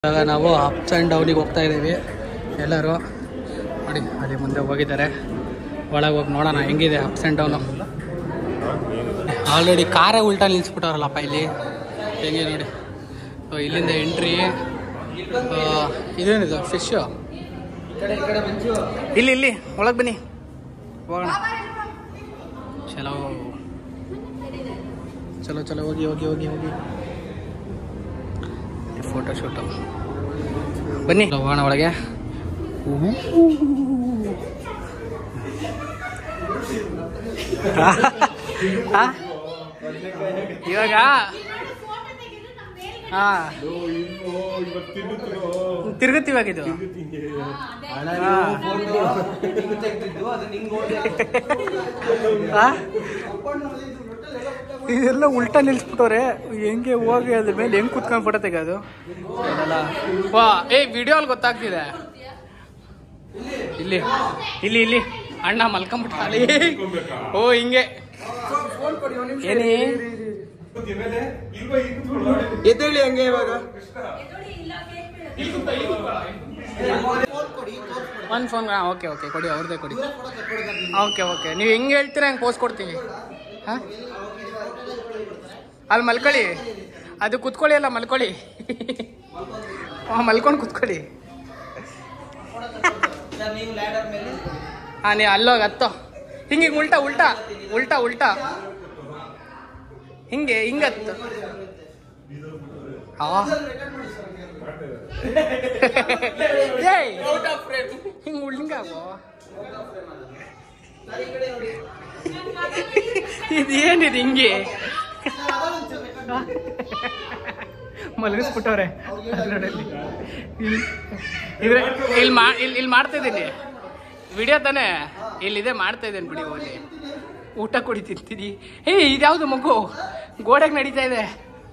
ಇವಾಗ ನಾವು ups and ಡೌನಿಗೆ ಹೋಗ್ತಾ ಇದ್ದೀವಿ ಎಲ್ಲರೂ ನೋಡಿ ಅಲ್ಲಿ ಮುಂದೆ ಹೋಗಿದ್ದಾರೆ ಒಳಗೆ ಹೋಗಿ ನೋಡೋಣ ಹೆಂಗಿದೆ ಅಪ್ಸ್ ಆ್ಯಂಡ್ ಡೌನು ಆಲ್ರೆಡಿ ಕಾರೇ ಉಲ್ಟಾ ನಿಲ್ಲಿಸ್ಬಿಟ್ಟವ್ರಲ್ಲಪ್ಪ ಇಲ್ಲಿ ಹೆಂಗೆ ನೋಡಿ ಸೊ ಇಲ್ಲಿಂದ ಎಂಟ್ರಿ ಇದೇನಿದು ಫಿಶ್ಶು ಇಲ್ಲಿ ಇಲ್ಲಿ ಒಳಗೆ ಬನ್ನಿ ಹೋಗೋಣ ಚಲೋ ಚಲೋ ಚಲೋ ಹೋಗಿ ಹೋಗಿ ಹೋಗಿ ಹೋಗಿ ಫೋಟೋ ಶೂಟು ಬನ್ನಿ ಹೋಗೋಣ ಒಳಗೆ ಆ? ಇವಾಗ ಹಾ ತಿರುಗುತ್ತೆ ಇವಾಗ ಇದು ಆ? ಇದೆಲ್ಲ ಉಲ್ಟಾ ನಿಲ್ಸ್ಬಿಟ್ಟವ್ರೆ ಹೆಂಗೆ ಹೋಗಿ ಅದ್ರ ಮೇಲೆ ಹೆಂಗ್ ಕುತ್ಕೊಂಡ್ ಫೋಟೋ ತೆಗೋದು ಅದೆಲ್ಲ ವಾ ಏ ವಿಡಿಯೋ ಅಲ್ಲಿ ಗೊತ್ತಾಗ್ತಿದೆ ಇಲ್ಲಿ ಇಲ್ಲಿ ಇಲ್ಲಿ ಅಣ್ಣ ಮಲ್ಕೊಂಬಿಟ್ಟ ಅಲ್ಲಿ ಓ ಹಿಂಗೆ ಏನಿ ಎದ್ದೇಳಿ ಹಂಗೆ ಇವಾಗ ಒಂದು ಫೋನ್ ಓಕೆ ಓಕೆ ಕೊಡಿ ಅವ್ರದ್ದೇ ಕೊಡಿ ಓಕೆ ಓಕೆ ನೀವು ಹೆಂಗೆ ಹೇಳ್ತೀರಾ ಹಂಗೆ ಪೋಸ್ ಕೊಡ್ತೀವಿ ಹಾಂ ಅಲ್ಲಿ ಮಲ್ಕೊಳ್ಳಿ ಅದು ಕುತ್ಕೊಳ್ಳಿ ಅಲ್ಲ ಮಲ್ಕೊಳ್ಳಿ ಹಾಂ ಮಲ್ಕೊಂಡು ಕುತ್ಕೊಳ್ಳಿ ಹಾಂ ನೀವು ಅಲ್ಲೋಗಿ ಹತ್ತೋ ಹಿಂಗೆ ಹಿಂಗೆ ಉಲ್ಟಾ ಉಲ್ಟಾ ಉಲ್ಟಾ ಉಲ್ಟಾ ಹಿಂಗೆ ಹಿಂಗೆ ಹತ್ತು ಆ ಏಯ್ ಹಿಂಗೆ ಉಳ್ಳಿಂಗಾಗೋ ಇದೇನಿದೆ ಹಿಂಗೆ ಮಲಗಿಸ್ಬಿಟ್ಟವ್ರೆ ಅದ್ರಲ್ಲಿ ಇದ್ರೆ ಇಲ್ಲಿ ಮಾ ಇಲ್ಲಿ ಇಲ್ಲಿ ಮಾಡ್ತಾ ಇದ್ದೀನಿ ವಿಡಿಯೋ ತಾನೇ ಇಲ್ಲಿದೆ ಮಾಡ್ತಾ ಇದ್ದೇನೆ ಬಿಡಿ ಹೋಗಿ ಊಟ ಕೊಡಿ ತಿಂತೀನಿ ಏ ಇದ್ಯಾವುದು ಮಗು ಗೋಡೆಗೆ ನಡೀತಾ ಇದೆ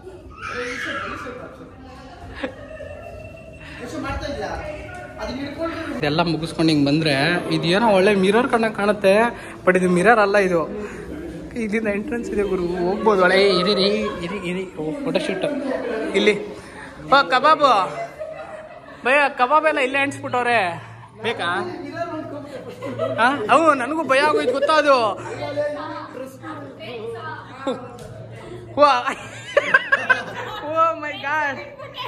ಇದೆಲ್ಲ ಮುಗಿಸ್ಕೊಂಡು ಹಿಂಗೆ ಬಂದರೆ ಇದೇನೋ ಒಳ್ಳೆ ಮಿರರ್ ಕಣ್ಣಂಗೆ ಕಾಣುತ್ತೆ ಬಟ್ ಇದು ಮಿರರ್ ಅಲ್ಲ ಇದು ಇಲ್ಲಿಂದ ಎಂಟ್ರೆನ್ಸ್ ಇದೆ ಗುರು ಹೋಗ್ಬೋದು ಒಳ್ಳೆ ಇರಿ ಇರಿ ಇರಿ ಓ ಫೋಟೋಶೂಟ್ ಇಲ್ಲಿ ಓ ಕಬಾಬು ಭಯ ಕಬಾಬ್ ಎಲ್ಲ ಇಲ್ಲೇ ಅಂಟಿಸ್ಬಿಟ್ಟವ್ರೆ ಬೇಕಾ ಹಾಂ ಅವು ನನಗೂ ಭಯ ಆಗೋಯ್ತು ಗೊತ್ತಾ ಅದು ವಾ ಓ ಮೈ ಗಾಡ್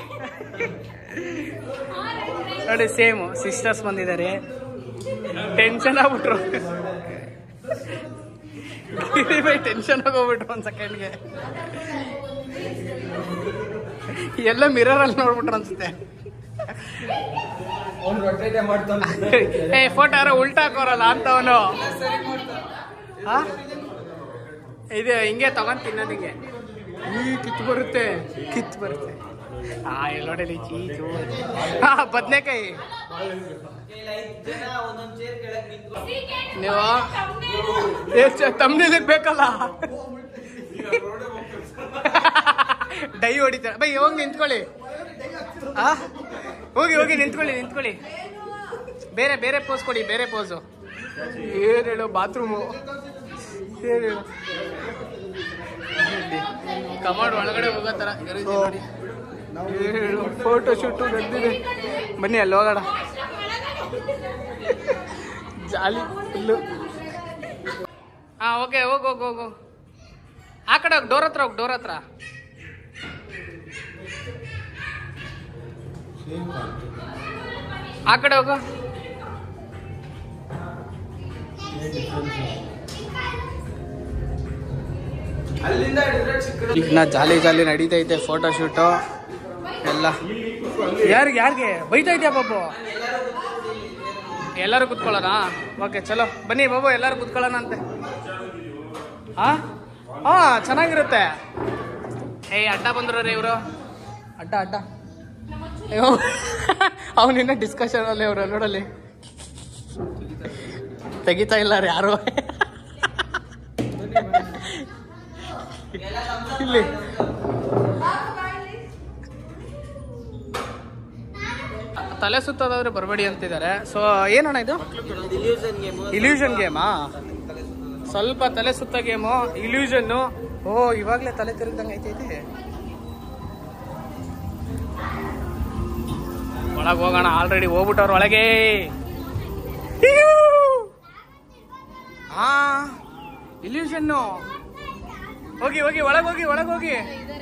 ನೋಡಿ ಸೇಮು ಸಿಸ್ಟರ್ಸ್ ಬಂದಿದ್ದಾರೆ ಟೆನ್ಷನ್ ಆಗ್ಬಿಟ್ರು ಬೈ ಟೆನ್ಷನ್ ಆಗೋಗ್ಬಿಟ್ರು ಒಂದು ಸೆಕೆಂಡ್ಗೆ ಎಲ್ಲ ಮಿರರ್ ಅಲ್ಲಿ ನೋಡ್ಬಿಟ್ರು ಅನ್ಸುತ್ತೆ ಅವ್ನು ರೊಟೇಟೆ ಮಾಡ್ತಾನೆ ಏ ಫೋಟೋ ಯಾರೋ ಉಲ್ಟಾ ಹಾಕೋರಲ್ಲ ಅಂತವನು ಇದು ಹಿಂಗೆ ತಗೊಂಡ್ ತಿನ್ನೋದಿಗೆ ಈ ಕಿತ್ತು ಬರುತ್ತೆ ಕಿತ್ತು ಬರುತ್ತೆ ಆ ಇಲ್ಲಿ ನೋಡಲಿ ಚೀಚು ಹಾ ಬದ್ನೆಕಾಯಿ ನೀವು ತಮ್ಮನಿಗೆ ಬೇಕಲ್ಲ ಡೈ ಹೊಡಿತಾರೆ ಬೈ ಹೋಗಿ ನಿಂತ್ಕೊಳ್ಳಿ ಆ ಹೋಗಿ ಹೋಗಿ ನಿಂತ್ಕೊಳ್ಳಿ ನಿಂತ್ಕೊಳ್ಳಿ ಬೇರೆ ಬೇರೆ ಪೋಸ್ ಕೊಡಿ ಬೇರೆ ಪೋಸು ಏನ್ ಹೇಳು ಬಾತ್ರೂಮು ಏನ್ ಹೇಳು ಕಮಾಡ್ ಒಳಗಡೆ ಹೋಗೋ ಥರ ಇರುತ್ತೆ ನೋಡಿ ಏನ್ ಹೇಳು ಫೋಟೋ ಶೂಟು ನಡೆದಿದೆ ಬನ್ನಿ ಅಲ್ಲಿ ಹೋಗೋಣ ಜಾಲಿ ಫುಲ್ಲು ಹಾಂ ಓಕೆ ಹೋಗು ಹೋಗು ಹೋಗು ಆ ಕಡೆ ಹೋಗಿ ಡೋರ್ ಹತ್ರ ಹೋಗಿ ಡೋರ್ ಹತ್ರ ಆ ಕಡೆ ಹೋಗು ಅಲ್ಲಿಂದ ಹಿಡಿದ್ರೆ ಚಿಕ್ಕದು ಈಗ ನಾ ಜಾಲಿ ಜಾಲಿ ನಡೀತೈತೆ ಫೋಟೋ ಶೂಟು ಎಲ್ಲ ಯಾರಿಗೆ ಯಾರಿಗೆ ಬೈತಾ ಇದೆಯಾ ಬಾಬು ಎಲ್ಲರೂ ಕುತ್ಕೊಳ್ಳೋಣ ಓಕೆ ಚಲೋ ಬನ್ನಿ ಬಾಬು ಎಲ್ಲರೂ ಕುತ್ಕೊಳ್ಳೋಣ ಅಂತೆ ಹಾ ಹಾ ಚೆನ್ನಾಗಿರುತ್ತೆ ಏಯ್ ಅಡ್ಡ ಬಂದ್ರಿ ಇವರು ಅಡ್ಡ ಅಡ್ಡ ಅಯ್ಯೋ ಅವನಿನ್ನ ಡಿಸ್ಕಷನ್ ಅಲ್ಲಿ ಅವ್ರು ನೋಡಲ್ಲಿ ತೆಗಿತಾ ಇಲ್ಲ ರೀ ಯಾರು ಇಲ್ಲಿ ತಲೆ ಸುತ್ತೋದಾದ್ರೆ ಬರಬೇಡಿ ಅಂತಿದ್ದಾರೆ ಸೊ ಏನಣ್ಣ ಇದು ಇಲ್ಯೂಷನ್ ಗೇಮಾ ಸ್ವಲ್ಪ ತಲೆ ಸುತ್ತ ಗೇಮು ಇಲ್ಯೂಷನ್ನು ಓ ಇವಾಗಲೇ ತಲೆ ತಿರುಗ್ದಂಗೆ ಐತೈತೆ ಒಳಗೆ ಹೋಗೋಣ ಆಲ್ರೆಡಿ ಹೋಗ್ಬಿಟ್ಟವ್ರು ಒಳಗೆ ಹಾ ಇಲ್ಯೂಷನ್ನು ಹೋಗಿ ಹೋಗಿ ಒಳಗೆ ಹೋಗಿ ಒಳಗೆ ಹೋಗಿ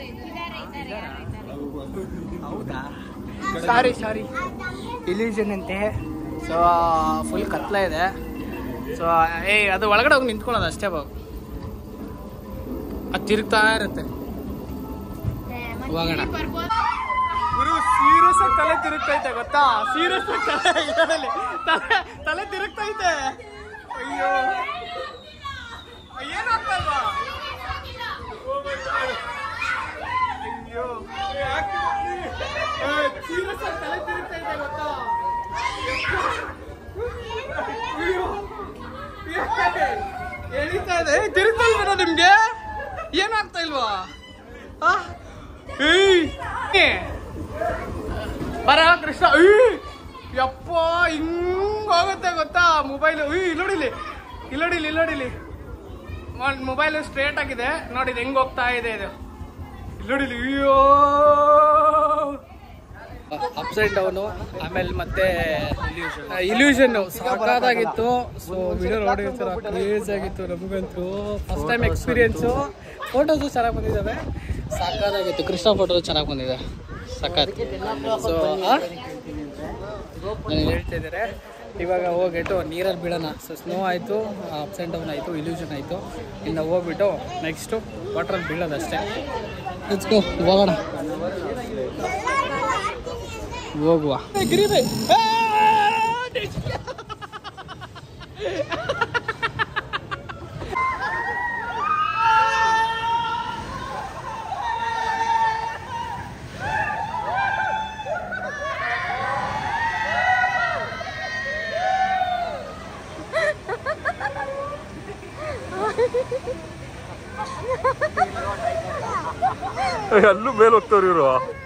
ಹೌದಾ ಸಾರಿ ಸಾರಿ ಇಲ್ಯೂಷನ್ ಅಂತೆ ಸೊ ಫುಲ್ ಕತ್ಲ ಇದೆ ಸೊ ಏ ಅದು ಒಳಗಡೆ ಹೋಗಿ ನಿಂತ್ಕೊಳ್ಳೋದು ಅಷ್ಟೇ ಬಾಬು ಅದು ತಿರುಗ್ತಾ ಇರುತ್ತೆ ಹೋಗೋಣ ಗುರು ಸೀರಿಯಸ್ ಆಗಿ ತಲೆ ತಿರುಗ್ತೈತೆ ಗೊತ್ತಾ ಸೀರಿಯಸ್ ಆಗಿ ತಲೆ ಇದರಲ್ಲಿ ತಲೆ ತಲೆ ತಿರುಗ್ತೈತೆ ಅಯ್ಯೋ ಏನಾಗ್ತಲ್ವಾ ಅಯ್ಯೋ ಸೀರಿಯಸ್ ಆಗಿ ತಲೆ ತಿರುಗ್ತೈತೆ ಗೊತ್ತಾ ಅಯ್ಯೋ ಎಳೀತಾ ಇದೆ ಏ, ತಿರುಗ್ತಾ ಇಲ್ವೇನೋ ನಿಮ್ಗೆ ಏನಾಗ್ತಾ ಇಲ್ವಾ ಆ? ಏಯ್ ಏ. ಬರ ಕೃಷ್ಣ ಏಯ್ ಯಪ್ಪ ಹಿಂಗ್ ಹೋಗುತ್ತೆ ಗೊತ್ತಾ ಮೊಬೈಲ್ ಏಯ್ ಇಲ್ಲೋಡಿಲಿ ಇಲ್ಲೋಡಿಲಿ ಇಲ್ಲೋಡಿಲಿ ಮೊಬೈಲ್ ಸ್ಟ್ರೇಟ್ ಆಗಿದೆ ನೋಡಿ ಇದು ಹೆಂಗ್ ಹೋಗ್ತಾ ಇದೆ ಇದು ಇಲ್ಲೋಡಿಲಿ ಅಯ್ಯೋ ಅಪ್ಸೈಡ್ ಡೌನು ಆಮೇಲೆ ಮತ್ತೆ ಇಲ್ಯೂಷನ್ ಸಾಕಾಗಿತ್ತು ಸೊ ವಿಡಿಯೋ ನೋಡಿರ್ತೀರ ಕ್ರೇಜ್ ಆಗಿತ್ತು ನಮಗಂತೂ ಫಸ್ಟ್ ಟೈಮ್ ಎಕ್ಸ್ಪೀರಿಯನ್ಸು ಫೋಟೋಸು ಚೆನ್ನಾಗಿ ಬಂದಿದ್ದಾವೆ ಸಾಕಾಗಿತ್ತು ಕೃಷ್ಣ ಫೋಟೋ ಚೆನ್ನಾಗಿ ಬಂದಿದೆ ಸಖತ್ ಸೊ ನಾನು ಹೇಳ್ತಾ ಇದ್ದಾರೆ ಇವಾಗ ಹೋಗ್ಬಿಟ್ಟು ನೀರಲ್ಲಿ ಬೀಳೋಣ ಸೊ ಸ್ನೋ ಆಯಿತು ಅಪ್ಸ್ ಆ್ಯಂಡ್ ಡೌನ್ ಆಯಿತು ಇಲ್ಯೂಷನ್ ಆಯಿತು ಇನ್ನು ಹೋಗ್ಬಿಟ್ಟು ನೆಕ್ಸ್ಟು ವಾಟ್ರಲ್ಲಿ ಬೀಳೋದಷ್ಟೇ ಲೆಟ್ಸ್ ಗೋ ಹೋಗೋಣ ಹೋಗುವ ಗಿರಿಬೆ ಅಲ್ಲೂ ಮೇಲೆ ಹೋಗ್ತಾವ್ರಿ ಇವರು